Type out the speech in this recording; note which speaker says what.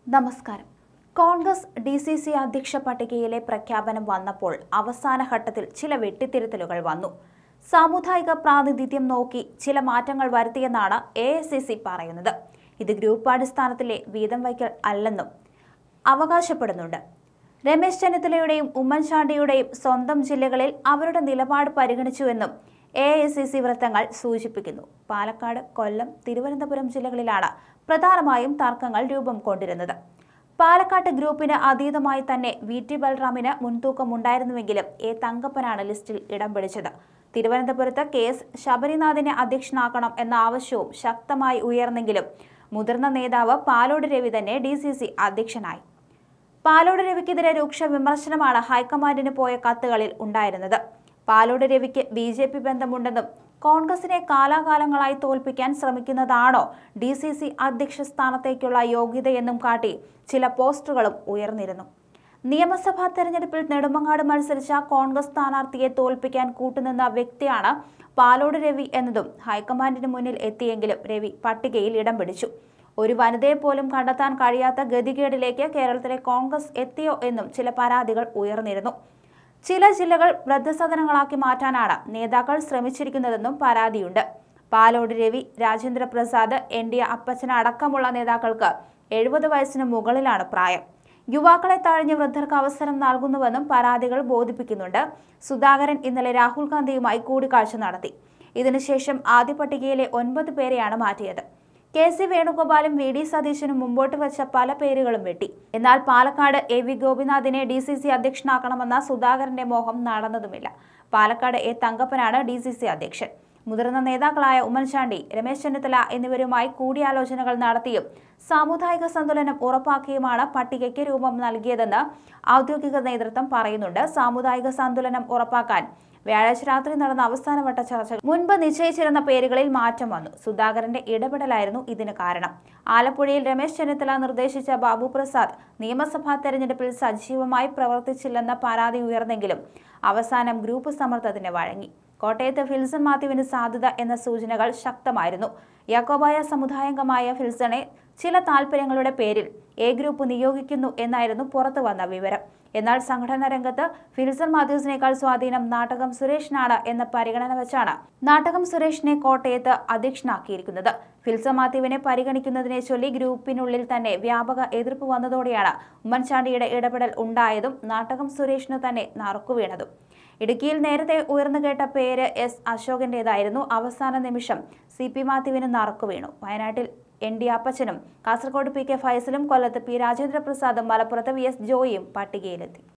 Speaker 1: നമസ്കാരം Congress D C C അധ്യക്ഷ പട്ടികയിലെ പ്രഖ്യാപനം വന്നപ്പോൾ അവസാന ഘട്ടത്തിൽ ചില വെട്ടിത്തിരുത്തലുകൾ വന്നു സാമുദായിക പ്രാതിനിധ്യം നോക്കി ചില മാറ്റങ്ങൾ വരുത്തിയെന്നാണ് എ ഐ സി സി പറയുന്നത് ഇത് ഗ്രൂപ്പാടിസ്ഥാനത്തിലെ വീതം വയ്ക്കൽ അല്ലെന്നും അവകാശപ്പെടുന്നുണ്ട് രമേശ് ചെന്നിത്തലയുടെയും ഉമ്മൻചാണ്ടിയുടെയും സ്വന്തം ജില്ലകളിൽ അവരുടെ നിലപാട് പരിഗണിച്ചുവെന്നും എ ഐ സി സി വൃത്തങ്ങൾ സൂചിപ്പിക്കുന്നു പാലക്കാട് കൊല്ലം തിരുവനന്തപുരം ജില്ലകളിലാണ് പ്രധാനമായും തർക്കങ്ങൾ രൂപം കൊണ്ടിരുന്നത് പാലക്കാട്ട് ഗ്രൂപ്പിന് അതീതമായി തന്നെ വി ടി ബൽറാമിന് മുൻതൂക്കമുണ്ടായിരുന്നുവെങ്കിലും എ തങ്കപ്പനാണ് ലിസ്റ്റിൽ ഇടം പിടിച്ചത് തിരുവനന്തപുരത്ത് കെ എസ് ശബരിനാഥിനെ അധ്യക്ഷനാക്കണം എന്ന ആവശ്യവും ശക്തമായി ഉയർന്നെങ്കിലും മുതിർന്ന നേതാവ് പാലോട് രവി തന്നെ ഡി സി സി അധ്യക്ഷനായി പാലോട് രവിക്കെതിരെ രൂക്ഷ വിമർശനമാണ് ഹൈക്കമാൻഡിന് പോയ കത്തുകളിൽ ഉണ്ടായിരുന്നത് പാലോട് രവിക്ക് ബി ജെ പി ബന്ധമുണ്ടെന്നും കോൺഗ്രസിനെ കാലാകാലങ്ങളായി തോൽപ്പിക്കാൻ ശ്രമിക്കുന്നതാണോ ഡി സി സി അധ്യക്ഷ സ്ഥാനത്തേക്കുള്ള യോഗ്യതയെന്നും കാട്ടി ചില പോസ്റ്ററുകളും ഉയർന്നിരുന്നു നിയമസഭാ തെരഞ്ഞെടുപ്പിൽ നെടുമങ്ങാട് മത്സരിച്ച കോൺഗ്രസ് സ്ഥാനാർത്ഥിയെ തോൽപ്പിക്കാൻ കൂട്ടുനിന്ന വ്യക്തിയാണ് പാലോട് രവി എന്നതും ഹൈക്കമാൻഡിന് മുന്നിൽ എത്തിയെങ്കിലും രവി പട്ടികയിൽ ഇടം പിടിച്ചു ഒരു വനിതയെ പോലും കണ്ടെത്താൻ കഴിയാത്ത ഗതികേടിലേക്ക് കേരളത്തിലെ കോൺഗ്രസ് എത്തിയോ എന്നും ചില പരാതികൾ ഉയർന്നിരുന്നു ചില ജില്ലകൾ വൃദ്ധസദനങ്ങളാക്കി മാറ്റാനാണ് നേതാക്കൾ ശ്രമിച്ചിരിക്കുന്നതെന്നും പരാതിയുണ്ട് പാലോട് രവി രാജേന്ദ്ര പ്രസാദ് എൻ ഡി അപ്പച്ചന അടക്കമുള്ള നേതാക്കൾക്ക് എഴുപത് വയസ്സിന് മുകളിലാണ് പ്രായം യുവാക്കളെ തഴഞ്ഞ് വൃദ്ധർക്ക് അവസരം നൽകുന്നുവെന്നും പരാതികൾ ബോധിപ്പിക്കുന്നുണ്ട് സുധാകരൻ ഇന്നലെ രാഹുൽ ഗാന്ധിയുമായി കൂടിക്കാഴ്ച നടത്തി ഇതിനുശേഷം ആദ്യ പട്ടികയിലെ ഒൻപത് പേരെയാണ് മാറ്റിയത് കെ സി വേണുഗോപാലും വി ഡി സതീശനും മുമ്പോട്ട് വെച്ച പല പേരുകളും വെട്ടി എന്നാൽ പാലക്കാട് എ വി ഗോപിനാഥിനെ ഡി സി സി അധ്യക്ഷനാക്കണമെന്ന സുധാകരന്റെ മോഹം നടന്നതുമില്ല പാലക്കാട് എ തങ്കപ്പനാണ് ഡി സി സി അധ്യക്ഷൻ മുതിർന്ന നേതാക്കളായ ഉമ്മൻചാണ്ടി രമേശ് ചെന്നിത്തല എന്നിവരുമായി കൂടിയാലോചനകൾ നടത്തിയും സാമുദായിക സന്തുലനം ഉറപ്പാക്കിയുമാണ് പട്ടികയ്ക്ക് രൂപം നൽകിയതെന്ന് ഔദ്യോഗിക നേതൃത്വം പറയുന്നുണ്ട് സാമുദായിക സന്തുലനം ഉറപ്പാക്കാൻ വ്യാഴാഴ്ച രാത്രി നടന്ന അവസാനവട്ട ചർച്ചകൾ മുൻപ് നിശ്ചയിച്ചിരുന്ന പേരുകളിൽ മാറ്റം വന്നു സുധാകരന്റെ ഇടപെടലായിരുന്നു ഇതിന് കാരണം ആലപ്പുഴയിൽ രമേശ് ചെന്നിത്തല നിർദ്ദേശിച്ച ബാബു പ്രസാദ് നിയമസഭാ തെരഞ്ഞെടുപ്പിൽ സജീവമായി പ്രവർത്തിച്ചില്ലെന്ന പരാതി ഉയർന്നെങ്കിലും അവസാനം ഗ്രൂപ്പ് സമ്മർദ്ദത്തിന് വഴങ്ങി കോട്ടയത്ത് ഫിൽസൺ മാത്യുവിന് സാധ്യത എന്ന സൂചനകൾ ശക്തമായിരുന്നു യാക്കോബായ സമുദായാംഗമായ ഫിൽസണെ ചില താൽപ്പര്യങ്ങളുടെ പേരിൽ എ ഗ്രൂപ്പ് നിയോഗിക്കുന്നു എന്നായിരുന്നു പുറത്തു വന്ന വിവരം എന്നാൽ സംഘടനാ രംഗത്ത് ഫിൽസൺ മാത്യൂസിനേക്കാൾ സ്വാധീനം നാട്ടകം സുരേഷിനാണ് എന്ന പരിഗണന വെച്ചാണ് നാട്ടകം സുരേഷിനെ കോട്ടയത്ത് അധ്യക്ഷനാക്കിയിരിക്കുന്നത് ഫിൽസൺ മാത്യുവിനെ പരിഗണിക്കുന്നതിനെ ചൊല്ലി ഗ്രൂപ്പിനുള്ളിൽ തന്നെ വ്യാപക എതിർപ്പ് വന്നതോടെയാണ് ഉമ്മൻചാണ്ടിയുടെ ഇടപെടൽ ഉണ്ടായതും നാട്ടകം സുരേഷിനു തന്നെ നറുക്കുവീണതും ഇടുക്കിയിൽ നേരത്തെ ഉയർന്നു കേട്ട പേര് എസ് അശോകന്റേതായിരുന്നു അവസാന നിമിഷം സി പി മാത്യുവിന് നറുക്കു വീണു വയനാട്ടിൽ എൻ ഡി അപ്പച്ചനും കാസർഗോഡ് പി കെ ഫൈസലും കൊല്ലത്ത് പി രാജേന്ദ്ര പ്രസാദും മലപ്പുറത്ത് വി എസ് ജോയിയും പട്ടികയിലെത്തി